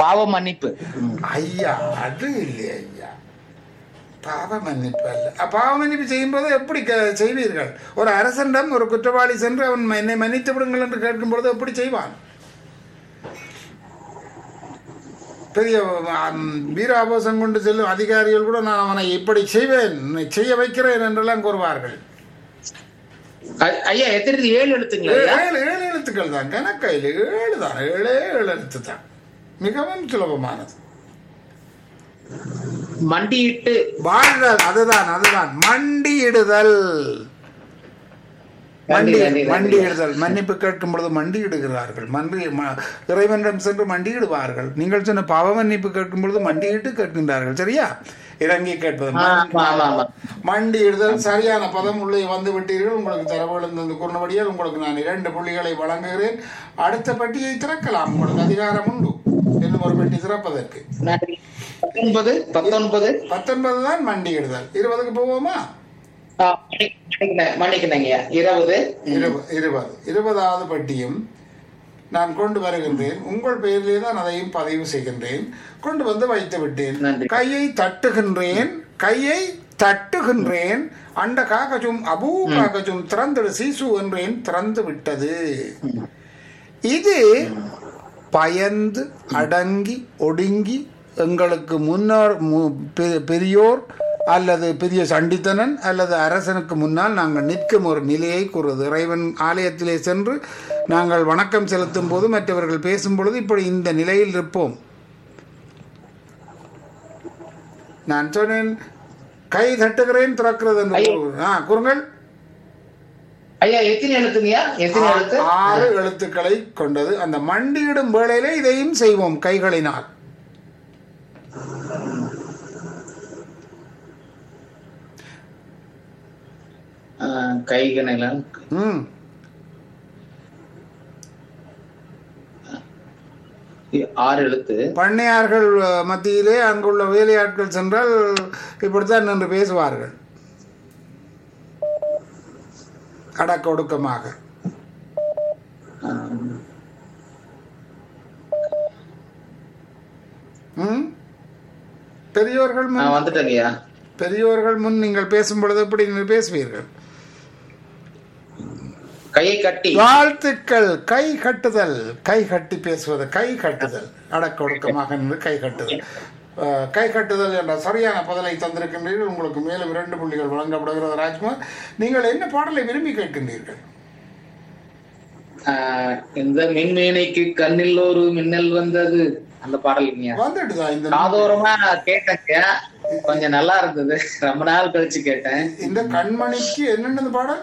பாவ மன்னிப்பு ம். ஐயா அது இல்லை ஐயா பாவ மன்னிப்பு அல்ல அ, பாவ மன்னிப்பு செய்யும்போது எப்படி க- செய்வீர்கள் ஒரு அரசனிடம் ஒரு குற்றவாளி சென்று அவன் என்னை மன்னித்து விடுங்கள் என்று கேட்கும்பொழுது எப்படி செய்வான் பெரிய ஆம், வீராபோசம் கொண்டு செல்லும் அதிகாரிகள் கூட நான் அவனை இப்படி செய்வேன் செய்ய வைக்கிறேன் என்றெல்லாம் கூறுவார்கள் ஐ- ஐயா எத்தனை ஏழு எழுத்துங்களா ஐயா? ஏழு ஏழு எழுத்துக்கள் தான் கணக்கையில் ஏழு தான் ஏழே ஏழு எழுத்து தான் மிகவும் சுலபமானது மண்டியிட்டு வாழ்தல் அதுதான் அதுதான் மண்டியிடுதல் மண்டி நன்றி, நன்றி, நன்றி. மண்டியிடுதல் மன்னிப்பு கேட்கும் பொழுது மண்டியிடுகிறார்கள் மன்றி ம- இறைவனிடம் சென்று மண்டியிடுவார்கள் நீங்கள் சொன்ன பாவ மன்னிப்பு கேட்கும் பொழுது மண்டியிட்டு கேட்கின்றார்கள் சரியா இறங்கி கேட்பது ஆ, ஆமா ஆமா ஆமா மண்டியிடுதல் சரியான பதம் உள்ளே வந்து விட்டீர்கள் உங்களுக்கு தரவுகள் தந்து கூறினபடியால் உங்களுக்கு நான் இரண்டு புள்ளிகளை வழங்குகிறேன் அடுத்த பெட்டியை திறக்கலாம் உங்களுக்கு அதிகாரம் உண்டு இன்னும் ஒரு பெட்டி திறப்பதற்கு நன்றி பத்தொன்பது பத்தொன்பது பத்தொன்பது தான் மண்டியிடுதல் இருபதுக்கு போவோமா ஆ, மன்னி- மன்னிக்கிறேன், மன்னிக்கிறேங்க ஐயா இருபது இருபது இருபது இருபதாவது பட்டியும் நான் கொண்டு வருகின்றேன் உங்கள் பெயரிலே தான் அதையும் பதிவு செய்கின்றேன் கொண்டு வந்து வைத்து விட்டேன் நன்றி. கையை தட்டுகின்றேன் கையை தட்டுகின்றேன் அண்ட காகச்சும் அபூ காகச்சும் திறந்துடு சீசு என்றேன் திறந்து விட்டது இது பயந்து அடங்கி ஒடுங்கி எங்களுக்கு முன்னர் மு- பெ- பெரியோர் அல்லது பெரிய சண்டித்தனன் அல்லது அரசனுக்கு முன்னால் நாங்கள் நிற்கும் ஒரு நிலையை கூறுவது இறைவன் ஆலயத்திலே சென்று நாங்கள் வணக்கம் செலுத்தும் போது மற்றவர்கள் பேசும் பொழுது இப்படி இந்த நிலையில் இருப்போம் நான் சொன்னேன் கை தட்டுகிறேன் திறக்கிறது என்று ஐயோ. கூறுகிறேன். ஆ கூறுங்கள் ஐயா எத்தனை எழுத்துங்கய்யா எத்தனை எழுத்து ஆறு எழுத்துக்களை கொண்டது அந்த மண்டியிடும் வேளையிலே இதையும் செய்வோம் கைகளினால் ஆ, கைகணைலாம் ம் ஆறு எழுத்து பண்ணையார்கள் அஹ், மத்தியிலே அங்குள்ள வேலையாட்கள் சென்றால் இப்படித்தான் நின்று பேசுவார்கள் அடக்க ஒடுக்கமாக ஆ, ம் பெரியோர்கள் ஆ, முன் வந்துட்டேங்கய்யா பெரியோர்கள் முன் நீங்கள் பேசும் பொழுது எப்படி நீங்கள் பேசுவீர்கள் கையை கட்டி வாழ்த்துக்கள் கை கட்டுதல் கை கட்டி பேசுவது கை கட்டுதல் அடக்க ஒடுக்கமாக நின்று கை கட்டுதல் அஹ், கை கட்டுதல் என்ற சரியான பதிலை தந்திருக்கின்றீர்கள் உங்களுக்கு மேலும் இரண்டு புள்ளிகள் வழங்கப்படுகிறது ராஜ்குமார் நீங்கள் என்ன பாடலை விரும்பி கேட்கின்றீர்கள் ஆ, இந்த மின்மேனைக்கு கண்ணில் ஒரு மின்னல் வந்தது அந்த பாடலுங்கய்யா வந்துட்டுதா இந்த காதோரமா கேட்டேங்க கொஞ்சம் நல்லா இருந்தது ரொம்ப நாள் கழிச்சு கேட்டேன் இந்த கண்மணிக்கு என்னென்ன பாடல்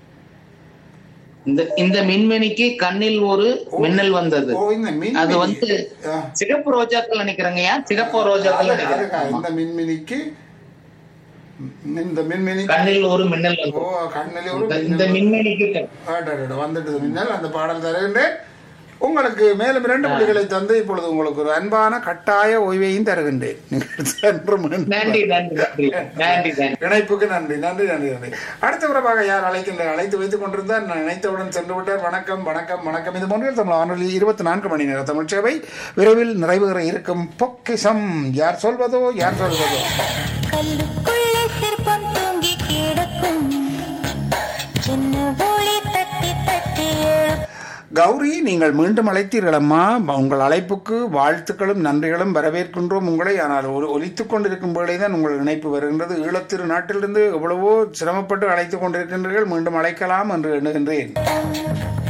இந்த இந்த மின்மினிக்கு கண்ணில் ஒரு மின்னல் வந்தது ஓ இந்த மின் அது வந்து சிகப்பு ரோஜாக்கள் நினைக்கிறேங்கய்யா சிகப்பு ரோஜாக்கள் நினைக்கிறேன் இந்த மின்மினிக்கு இந்த மின்மினி கண்ணில் ஒரு மின்னல் ஓ வந்தது கண்ணிலே ஒரு இந்த- இந்த மின்மினிக்கு கண்- ஆடாடாடா, வந்துட்டது மின்னல் அந்த பாடல் தருகின்றேன் உங்களுக்கு மேலும் இரண்டு புள்ளிகளை தந்து இப்பொழுது உங்களுக்கு ஒரு அன்பான கட்டாய ஓய்வையும் தருகின்றேன் நீங்கள் சென்று மீண்டும் நன்றி நன்றி நன்றி நன்றி நன்றி இணைப்புக்கு நன்றி நன்றி நன்றி நன்றி அடுத்த உறவாக யார் அழைக்கின்ற அழைத்து வைத்துக் கொண்டிருந்தார் நான் நினைத்தவுடன் சென்று விட்டார் வணக்கம் வணக்கம் வணக்கம் இது போன்ற தமிழ் வானொலி இருபத்தி நான்கு மணி நேர தமிழ் சேவை விரைவில் நிறைவேற இருக்கும் பொக்கிஷம் யார் சொல்வதோ யார் சொல்வதோ கல்லுக்குள்ளே சிற்பம் தூங்கி கிடக்கும் சின்ன ஒளி தட்டி தட்டி எழுப்பும் கௌரி நீங்கள் மீண்டும் அழைத்தீர்களம்மா உங்கள் அழைப்புக்கு வாழ்த்துக்களும் நன்றிகளும் வரவேற்கின்றோம் உங்களை ஆனால் ஒரு ஒலித்துக் கொண்டிருக்கும் வேளைதான் உங்கள் இணைப்பு வருகின்றது ஈழத்திரு நாட்டிலிருந்து எவ்வளவோ சிரமப்பட்டு அழைத்துக் கொண்டிருக்கின்றீர்கள் மீண்டும் அழைக்கலாம் என்று எண்ணுகின்றேன்